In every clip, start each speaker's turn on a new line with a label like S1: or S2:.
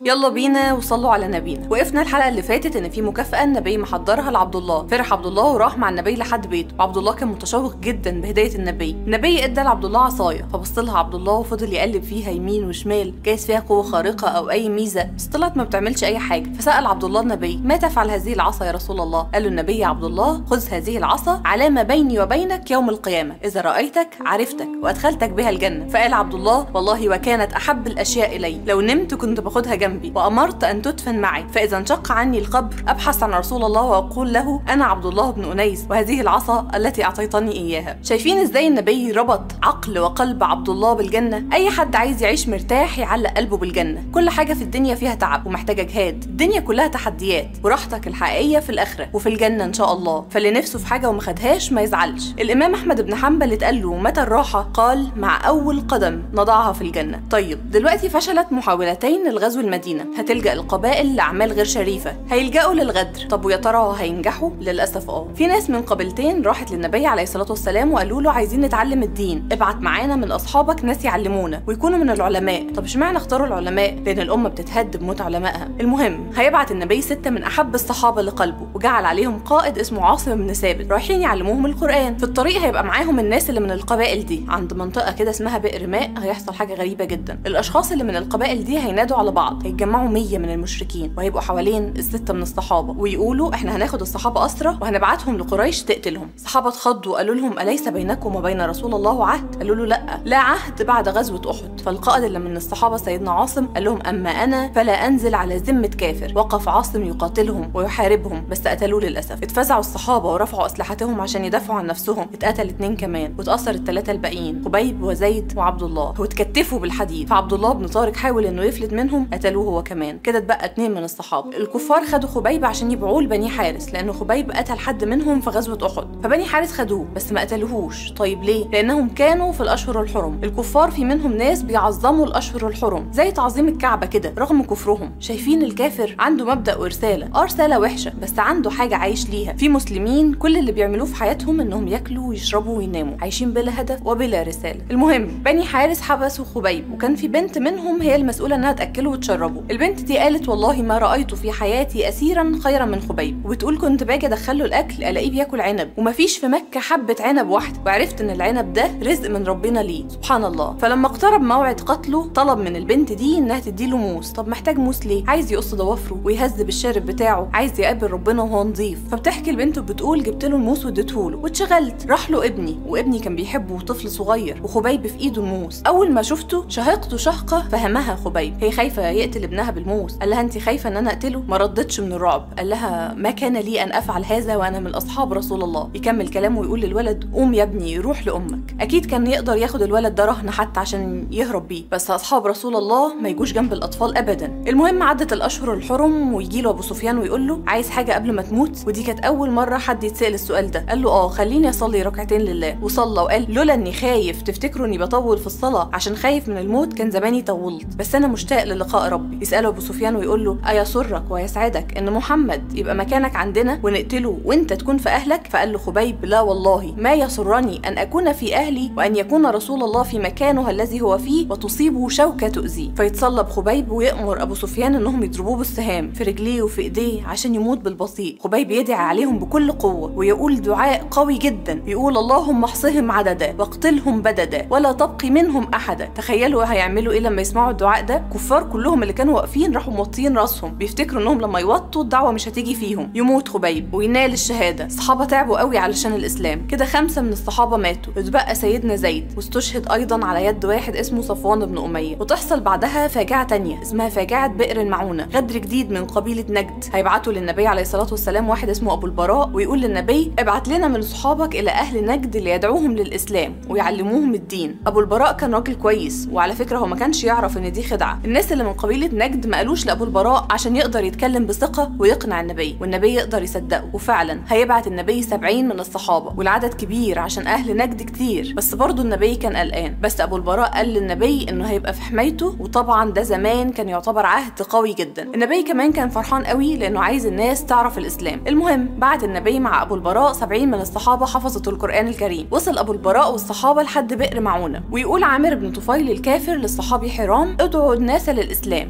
S1: يلا بينا وصلوا على نبينا وقفنا الحلقه اللي فاتت ان في مكافاه النبي محضرها لعبد الله فرح عبد الله وراح مع النبي لحد بيته وعبد الله كان متشوق جدا بهديه النبي النبي ادى لعبد الله عصايه فبص لها عبد الله وفضل يقلب فيها يمين وشمال جايز فيها قوه خارقه او اي ميزه بس طلعت ما بتعملش اي حاجه فسال عبد الله النبي ما تفعل هذه العصا يا رسول الله قال له النبي يا عبد الله خذ هذه العصا علامه بيني وبينك يوم القيامه اذا رايتك عرفتك وادخلتك بها الجنه فقال عبد الله والله وكانت احب الاشياء الي لو نمت كنت باخدها جنبي وامرت ان تدفن معي فاذا انشق عني القبر ابحث عن رسول الله واقول له انا عبد الله بن انيس وهذه العصا التي اعطيتني اياها شايفين ازاي النبي ربط عقل وقلب عبد الله بالجنه اي حد عايز يعيش مرتاح يعلق قلبه بالجنه كل حاجه في الدنيا فيها تعب ومحتاجه جهاد الدنيا كلها تحديات وراحتك الحقيقيه في الاخره وفي الجنه ان شاء الله فاللي نفسه في حاجه وما خدهاش ما يزعلش الامام احمد بن حنبل اتقال له متى الراحه قال مع اول قدم نضعها في الجنه طيب دلوقتي فشلت محاولتين لغزو المدينه هتلجا القبائل لاعمال غير شريفه هيلجأوا للغدر طب ويا ترى هينجحوا للاسف اه في ناس من قبيلتين راحت للنبي عليه الصلاه والسلام وقالوا له عايزين نتعلم الدين ابعت معانا من اصحابك ناس يعلمونا ويكونوا من العلماء طب اشمعنى اختاروا العلماء لان الامه بتتهد بموت علمائها المهم هيبعت النبي سته من احب الصحابه لقلبه وجعل عليهم قائد اسمه عاصم بن ثابت رايحين يعلموهم القران في الطريق هيبقى معاهم الناس اللي من القبائل دي عند منطقه كده اسمها بئر ماء هيحصل حاجه غريبه جدا الاشخاص اللي من القبائل دي هينادوا على بعض هيتجمعوا 100 من المشركين وهيبقوا حوالين الستة من الصحابة ويقولوا احنا هناخد الصحابة أسرى وهنبعتهم لقريش تقتلهم الصحابة اتخضوا وقالوا لهم أليس بينكم وبين رسول الله عهد قالوا له لا لا عهد بعد غزوة أحد فالقائد اللي من الصحابة سيدنا عاصم قال لهم أما أنا فلا أنزل على ذمة كافر وقف عاصم يقاتلهم ويحاربهم بس قتلوه للأسف اتفزعوا الصحابة ورفعوا أسلحتهم عشان يدافعوا عن نفسهم اتقتل اتنين كمان واتأثر الثلاثة الباقيين خبيب وزيد وعبد الله واتكتفوا بالحديد فعبد الله بن طارق حاول انه يفلت منهم قتلوه هو كمان كده اتبقى اتنين من الصحابه الكفار خدوا خبيب عشان يبيعوه لبني حارس لانه خبيب قتل حد منهم في غزوه احد فبني حارس خدوه بس ما قتلوهوش طيب ليه لانهم كانوا في الاشهر الحرم الكفار في منهم ناس بيعظموا الاشهر الحرم زي تعظيم الكعبه كده رغم كفرهم شايفين الكافر عنده مبدا ورساله اه رساله وحشه بس عنده حاجه عايش ليها في مسلمين كل اللي بيعملوه في حياتهم انهم ياكلوا ويشربوا ويناموا عايشين بلا هدف وبلا رساله المهم بني حارس حبسوا خبيب وكان في بنت منهم هي المسؤوله انها تاكله وتشربه البنت دي قالت والله ما رايت في حياتي اسيرا خيرا من خبيب وبتقول كنت باجي ادخله الاكل الاقيه بياكل عنب ومفيش في مكه حبه عنب واحده وعرفت ان العنب ده رزق من ربنا ليه سبحان الله فلما اقترب موعد قتله طلب من البنت دي انها تديله موس طب محتاج موس ليه عايز يقص ضوافره ويهذب الشارب بتاعه عايز يقابل ربنا وهو نظيف فبتحكي البنت وبتقول جبت له الموس واديته له واتشغلت راح له ابني وابني كان بيحبه وطفل صغير وخبيب في ايده الموس اول ما شفته شهقته شهقه فهمها خبيب هي خايفه يقتل ابنها بالموس قال لها انت خايفه ان انا اقتله ما ردتش من الرعب قال لها ما كان لي ان افعل هذا وانا من اصحاب رسول الله يكمل كلامه ويقول للولد قوم يا ابني روح لامك اكيد كان يقدر ياخد الولد ده رهن حتى عشان يهرب بيه بس اصحاب رسول الله ما يجوش جنب الاطفال ابدا المهم عدت الاشهر الحرم ويجي له ابو سفيان ويقول له عايز حاجه قبل ما تموت ودي كانت اول مره حد يتسال السؤال ده قال له اه خليني اصلي ركعتين لله وصلى وقال لولا اني خايف تفتكروا اني بطول في الصلاه عشان خايف من الموت كان زماني طولت بس انا مشتاق للقاء ربي يساله ابو سفيان ويقول له ايسرك ويسعدك ان محمد يبقى مكانك عندنا ونقتله وانت تكون في اهلك فقال له خبيب لا والله ما يسرني ان اكون في اهلي وان يكون رسول الله في مكانه الذي هو فيه وتصيبه شوكه تؤذيه فيتصلب خبيب ويامر ابو سفيان انهم يضربوه بالسهام في رجليه وفي ايديه عشان يموت بالبطيء خبيب يدعي عليهم بكل قوه ويقول دعاء قوي جدا يقول اللهم احصهم عددا واقتلهم بددا ولا تبقي منهم احدا تخيلوا هيعملوا ايه لما يسمعوا الدعاء ده كفار كلهم اللي كانوا واقفين راحوا موطيين راسهم بيفتكروا انهم لما يوطوا الدعوه مش هتيجي فيهم يموت خبيب وينال الشهاده الصحابه تعبوا قوي علشان الاسلام كده خمسه من الصحابه ماتوا اتبقى سيدنا زيد واستشهد ايضا على يد واحد اسمه صفوان بن اميه وتحصل بعدها فاجعه تانية اسمها فاجعه بئر المعونه غدر جديد من قبيله نجد هيبعتوا للنبي عليه الصلاه والسلام واحد اسمه ابو البراء ويقول للنبي ابعت لنا من صحابك الى اهل نجد ليدعوهم للاسلام ويعلموهم الدين ابو البراء كان راجل كويس وعلى فكره هو ما كانش يعرف ان دي خدعه الناس اللي من قبيله نجد ما قالوش لابو البراء عشان يقدر يتكلم بثقه ويقنع النبي والنبي يقدر يصدقه وفعلا هيبعت النبي 70 من الصحابه والعدد كبير عشان اهل نجد كتير بس برضه النبي كان قلقان بس ابو البراء قال للنبي انه هيبقى في حمايته وطبعا ده زمان كان يعتبر عهد قوي جدا النبي كمان كان فرحان قوي لانه عايز الناس تعرف الاسلام المهم بعت النبي مع ابو البراء 70 من الصحابه حفظوا القران الكريم وصل ابو البراء والصحابه لحد بئر معونه ويقول عامر بن طفيل الكافر للصحابي حرام ادعوا الناس للاسلام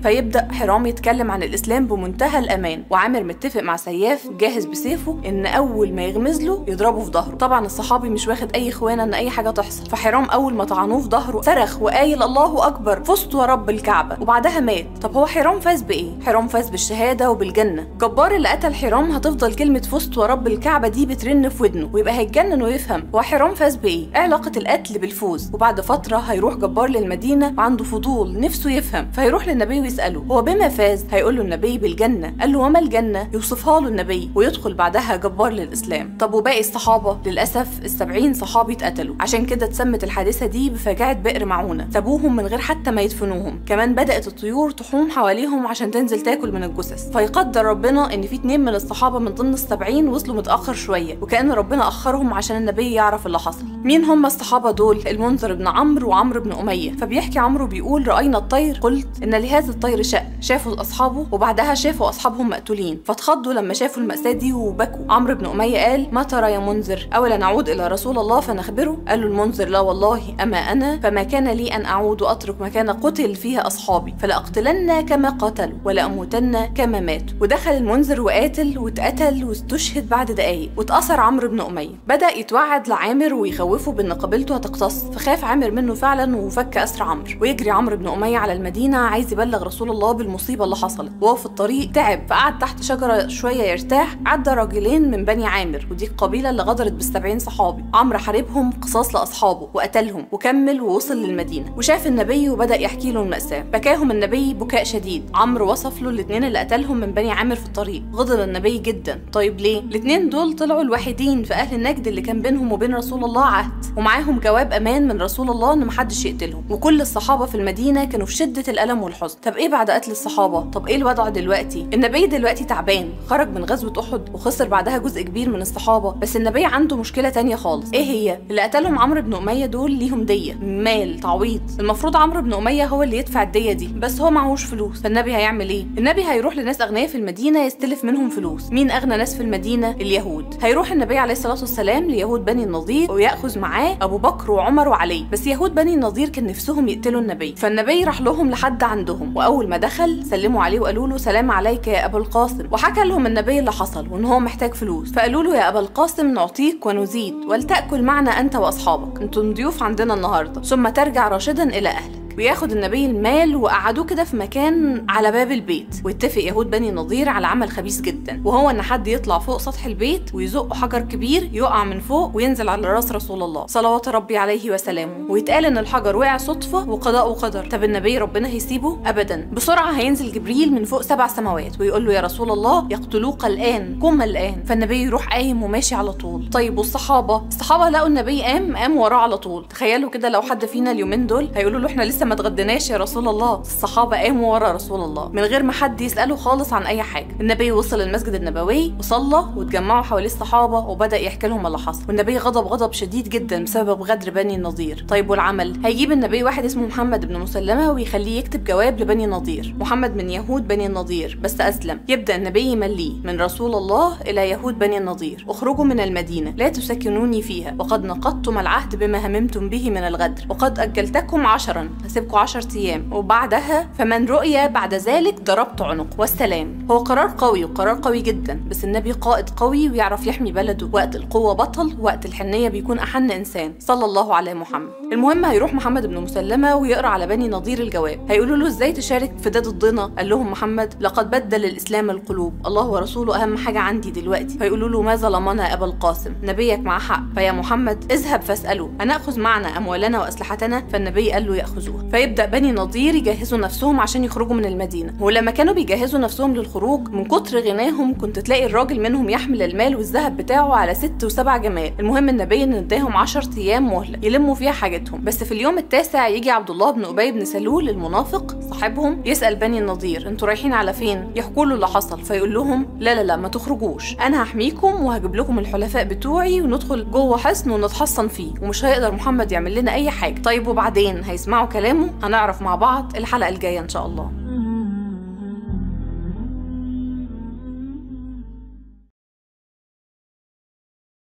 S1: فيبدا حرام يتكلم عن الاسلام بمنتهى الامان وعامر متفق مع سياف جاهز بسيفه ان اول ما يغمز له يضربه في ظهره طبعا الصحابي مش واخد اي خوانه ان اي حاجه تحصل فحرام اول ما طعنوه في ظهره صرخ وقايل الله اكبر فزت ورب الكعبه وبعدها مات طب هو حرام فاز بايه حرام فاز بالشهاده وبالجنه جبار اللي قتل حرام هتفضل كلمه فزت ورب الكعبه دي بترن في ودنه ويبقى هيتجنن ويفهم هو حرام فاز بايه ايه علاقه القتل بالفوز وبعد فتره هيروح جبار للمدينه وعنده فضول نفسه يفهم فيروح للنبي ويساله هو بما فاز هيقول له النبي بالجنه قال له وما الجنه يوصفها له النبي ويدخل بعدها جبار للاسلام طب وباقي الصحابه للاسف السبعين صحابي اتقتلوا عشان كده اتسمت الحادثه دي بفجاعه بئر معونه سابوهم من غير حتى ما يدفنوهم كمان بدات الطيور تحوم حواليهم عشان تنزل تاكل من الجثث فيقدر ربنا ان في اتنين من الصحابه من ضمن السبعين وصلوا متاخر شويه وكان ربنا اخرهم عشان النبي يعرف اللي حصل مين هم الصحابه دول المنذر بن عمرو وعمرو بن اميه فبيحكي عمرو بيقول راينا الطير قلت ان لهذا الطير شأن شافوا اصحابه وبعدها شافوا اصحابهم مقتولين فاتخضوا لما شافوا المأساة دي وبكوا عمرو بن اميه قال ما ترى يا منذر اولا نعود الى رسول الله فنخبره قال له المنذر لا والله اما انا فما كان لي ان اعود واترك مكان قتل فيه اصحابي فلاقتلن كما قتلوا ولاموتن كما ماتوا ودخل المنذر وقاتل واتقتل واستشهد بعد دقايق واتأثر عمرو بن اميه بدا يتوعد لعامر ويخوفه بان قبيلته هتقتص فخاف عامر منه فعلا وفك اسر عمرو ويجري عمرو بن اميه على المدينه عايز يبلغ رسول الله بالمصيبه اللي حصلت وهو في الطريق تعب فقعد تحت شجره شويه يرتاح عدى راجلين من بني عامر ودي القبيله اللي غدرت بالسبعين صحابي عمرو حاربهم قصاص لاصحابه وقتلهم وكمل ووصل للمدينه وشاف النبي وبدا يحكي له الماساه بكاهم النبي بكاء شديد عمرو وصف له الاثنين اللي قتلهم من بني عامر في الطريق غضب النبي جدا طيب ليه الاثنين دول طلعوا الوحيدين في اهل النجد اللي كان بينهم وبين رسول الله عهد ومعاهم جواب امان من رسول الله ان محدش يقتلهم وكل الصحابه في المدينه كانوا في شده الالم والحزن طب ايه بعد قتل الصحابه طب ايه الوضع دلوقتي النبي دلوقتي تعبان خرج من غزوه احد وخسر بعدها جزء كبير من الصحابه بس النبي عنده مشكله تانية خالص ايه هي اللي قتلهم عمرو بن اميه دول ليهم ديه مال تعويض المفروض عمرو بن اميه هو اللي يدفع الديه دي بس هو معهوش فلوس فالنبي هيعمل ايه النبي هيروح لناس اغنياء في المدينه يستلف منهم فلوس مين اغنى ناس في المدينه اليهود هيروح النبي عليه الصلاه والسلام ليهود بني النضير وياخذ معاه ابو بكر وعمر وعلي بس يهود بني النضير كان نفسهم يقتلوا النبي فالنبي راح لهم لحد عندهم واول ما دخل سلموا عليه وقالوا له سلام عليك يا ابا القاسم وحكى لهم النبي اللي حصل وان هو محتاج فلوس فقالوا له يا ابا القاسم نعطيك ونزيد ولتاكل معنا انت واصحابك انتم ضيوف عندنا النهارده ثم ترجع راشدا الى اهلك وياخد النبي المال وقعدوه كده في مكان على باب البيت واتفق يهود بني نضير على عمل خبيث جدا وهو ان حد يطلع فوق سطح البيت ويزق حجر كبير يقع من فوق وينزل على راس رسول الله صلوات ربي عليه وسلامه ويتقال ان الحجر وقع صدفه وقضاء وقدر طب النبي ربنا هيسيبه ابدا بسرعه هينزل جبريل من فوق سبع سماوات ويقول له يا رسول الله يقتلوك الان قم الان فالنبي يروح قايم وماشي على طول طيب والصحابه الصحابه لقوا النبي قام قام وراه على طول تخيلوا كده لو حد فينا اليومين دول هيقولوا له احنا لسه ما اتغديناش يا رسول الله الصحابه قاموا ورا رسول الله من غير ما حد يساله خالص عن اي حاجه النبي وصل المسجد النبوي وصلى واتجمعوا حواليه الصحابه وبدا يحكي لهم اللي حصل والنبي غضب غضب شديد جدا بسبب غدر بني النضير طيب والعمل هيجيب النبي واحد اسمه محمد بن مسلمه ويخليه يكتب جواب لبني النضير محمد من يهود بني النضير بس اسلم يبدا النبي يمليه من رسول الله الى يهود بني النضير اخرجوا من المدينه لا تسكنوني فيها وقد نقضتم العهد بما هممتم به من الغدر وقد اجلتكم عشرا هسيبكم عشر ايام وبعدها فمن رؤي بعد ذلك ضربت عنق والسلام هو قرار قوي وقرار قوي جدا بس النبي قائد قوي ويعرف يحمي بلده وقت القوه بطل وقت الحنيه بيكون احن انسان صلى الله على محمد المهم هيروح محمد بن مسلمه ويقرا على بني نضير الجواب هيقولوا له ازاي تشارك في داد الضنا قال لهم محمد لقد بدل الاسلام القلوب الله ورسوله اهم حاجه عندي دلوقتي فيقولوا له ما ظلمنا ابا القاسم نبيك مع حق فيا محمد اذهب فاساله هناخذ معنا اموالنا واسلحتنا فالنبي قال له ياخذوها فيبدا بني نضير يجهزوا نفسهم عشان يخرجوا من المدينه ولما كانوا بيجهزوا نفسهم للخروج من كتر غناهم كنت تلاقي الراجل منهم يحمل المال والذهب بتاعه على ست وسبع جمال المهم النبي ان اداهم 10 ايام مهله يلموا فيها حاجتهم بس في اليوم التاسع يجي عبد الله بن ابي بن سلول المنافق صاحبهم يسال بني النضير انتوا رايحين على فين يحكوا له اللي حصل فيقول لهم لا لا لا ما تخرجوش انا هحميكم وهجيب لكم الحلفاء بتوعي وندخل جوه حصن ونتحصن فيه ومش هيقدر محمد يعمل لنا اي حاجه طيب وبعدين هيسمعوا كلامه هنعرف مع بعض الحلقه الجايه ان شاء الله